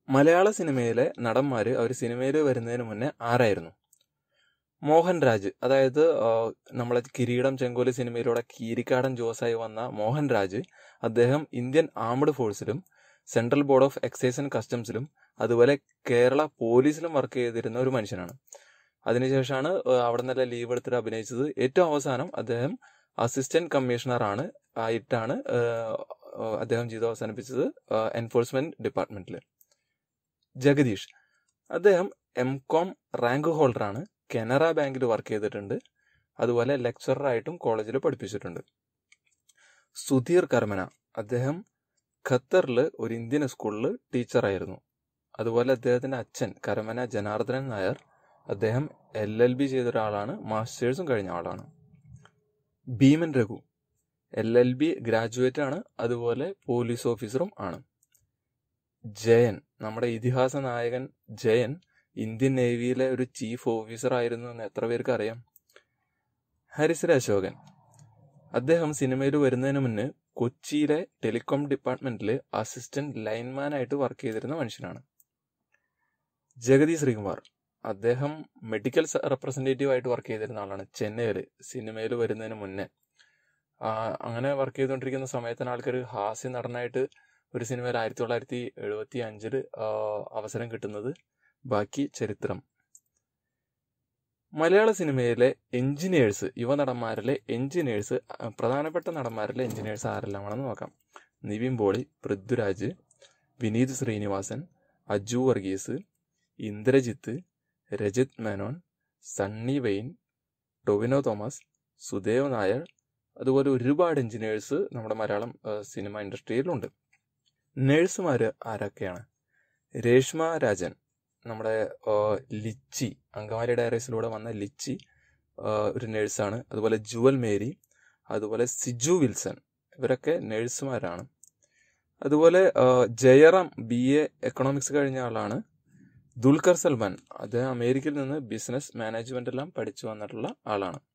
മലയാള സിനിമയിലെ നടന്മാർ അവർ സിനിമയിൽ വരുന്നതിന് മുന്നേ ആരായിരുന്നു മോഹൻരാജ് അതായത് ആ, നമ്മളെ കിരീടം ചെങ്കോല് സിനിമയിലൂടെ കീരിക്കാടൻ ജോസായി വന്ന മോഹൻരാജ് അദ്ദേഹം ഇന്ത്യൻ ആംഡ് ഫോഴ്സിലും central board of excise and കസ്റ്റംസിലും അതുപോലെ കേരള പോലീസിലും വർക്ക് ചെയ്തിരുന്ന ഒരു മനുഷ്യനാണ് അതിനുശേഷമാണ് ആ, അവിടെ നിന്നെല്ലാം ലീവ് എടുത്തിട്ട് അഭിനയിച്ചത് ഏറ്റവും അവസാനം അദ്ദേഹം അസിസ്റ്റന്റ് കമ്മീഷണർ ആണ് ആയിട്ടാണ് ആ, ആ, അദ്ദേഹം ജീവിതം അവസാനിപ്പിച്ചത് എൻഫോഴ്സ്മെന്റ് ഡിപ്പാർട്ട്മെന്റിൽ ജഗദീഷ് അദ്ദേഹം എം കോം റാങ്ക് ഹോൾഡറാണ് കനറ ബാങ്കിൽ വർക്ക് ചെയ്തിട്ടുണ്ട് അതുപോലെ ലെക്ചററായിട്ടും കോളേജിൽ പഠിപ്പിച്ചിട്ടുണ്ട് സുധീർ കർമന അദ്ദേഹം ഖത്തറിൽ ഒരു ഇന്ത്യൻ സ്കൂളിൽ ടീച്ചറായിരുന്നു അതുപോലെ അദ്ദേഹത്തിന്റെ അച്ഛൻ കരമന ജനാർദ്ദനൻ നായർ അദ്ദേഹം എൽ എൽ ബി ചെയ്ത ഒരാളാണ് മാസ്റ്റേഴ്സും കഴിഞ്ഞ ആളാണ് Bheeman Raghu L L B graduate ആണ് അതുപോലെ പോലീസ് ഓഫീസറും ആണ് ജയൻ നമ്മുടെ ഇതിഹാസ നായകൻ ജയൻ ഇന്ത്യൻ നേവിയിലെ ഒരു ചീഫ് ഓഫീസർ ആയിരുന്നു എന്ന് എത്ര പേർക്ക് അറിയാം ഹരിശ്ര അശോകൻ അദ്ദേഹം സിനിമയിൽ വരുന്നതിന് മുന്നേ കൊച്ചിയിലെ ടെലികോം ഡിപ്പാർട്ട്മെന്റിൽ അസിസ്റ്റന്റ് ലൈൻമാൻ ആയിട്ട് വർക്ക് ചെയ്തിരുന്ന മനുഷ്യനാണ് ജഗതി ശ്രീകുമാർ അദ്ദേഹം മെഡിക്കൽ റെപ്രസെന്റേറ്റീവ് ആയിട്ട് വർക്ക് ചെയ്തിരുന്ന ആളാണ് ചെന്നൈയിൽ സിനിമയിൽ വരുന്നതിന് മുന്നേ ആ, അങ്ങനെ വർക്ക് ചെയ്തുകൊണ്ടിരിക്കുന്ന സമയത്താണ് ആൾക്കാർ ഹാസ്യ നടനായിട്ട് ഒരു സിനിമയിൽ ആയിരത്തി തൊള്ളായിരത്തി എഴുപത്തി അഞ്ചില് അവസരം കിട്ടുന്നത് ബാക്കി ചരിത്രം മലയാള സിനിമയിലെ എഞ്ചിനീയേഴ്സ് യുവനടന്മാരിലെ എഞ്ചിനീയേഴ്സ് പ്രധാനപ്പെട്ട നടന്മാരിലെ എഞ്ചിനീയേഴ്സ് ആരെല്ലാമാണെന്ന് നോക്കാം നിവിൻ പോളി പൃഥ്വിരാജ് വിനീത് ശ്രീനിവാസൻ അജു വർഗീസ് ഇന്ദ്രജിത്ത് രജിത് മേനോൻ സണ്ണി വെയിൻ ടൊവിനോ തോമസ് സുദേവ് നായർ അതുപോലെ ഒരുപാട് എഞ്ചിനീയേഴ്സ് നമ്മുടെ മലയാളം ആ, സിനിമ ഇൻഡസ്ട്രിയിലുണ്ട് നേഴ്സുമാർ ആരൊക്കെയാണ് രേഷ്മ രാജൻ നമ്മുടെ ആ, ലിച്ചി അങ്കമാലി ഡയറീസിലൂടെ വന്ന ലിച്ചി ആ, ഒരു നേഴ്സാണ് അതുപോലെ ജുവൽ മേരി അതുപോലെ സിജു വിൽസൺ ഇവരൊക്കെ നേഴ്സുമാരാണ് അതുപോലെ ആ, ജയറാം ബി എ എക്കണോമിക്സ് കഴിഞ്ഞ ആളാണ് ദുൽഖർ സൽമാൻ അദ്ദേഹം അമേരിക്കയിൽ നിന്ന് ബിസിനസ് മാനേജ്മെന്റ് എല്ലാം പഠിച്ചു വന്നിട്ടുള്ള ആളാണ്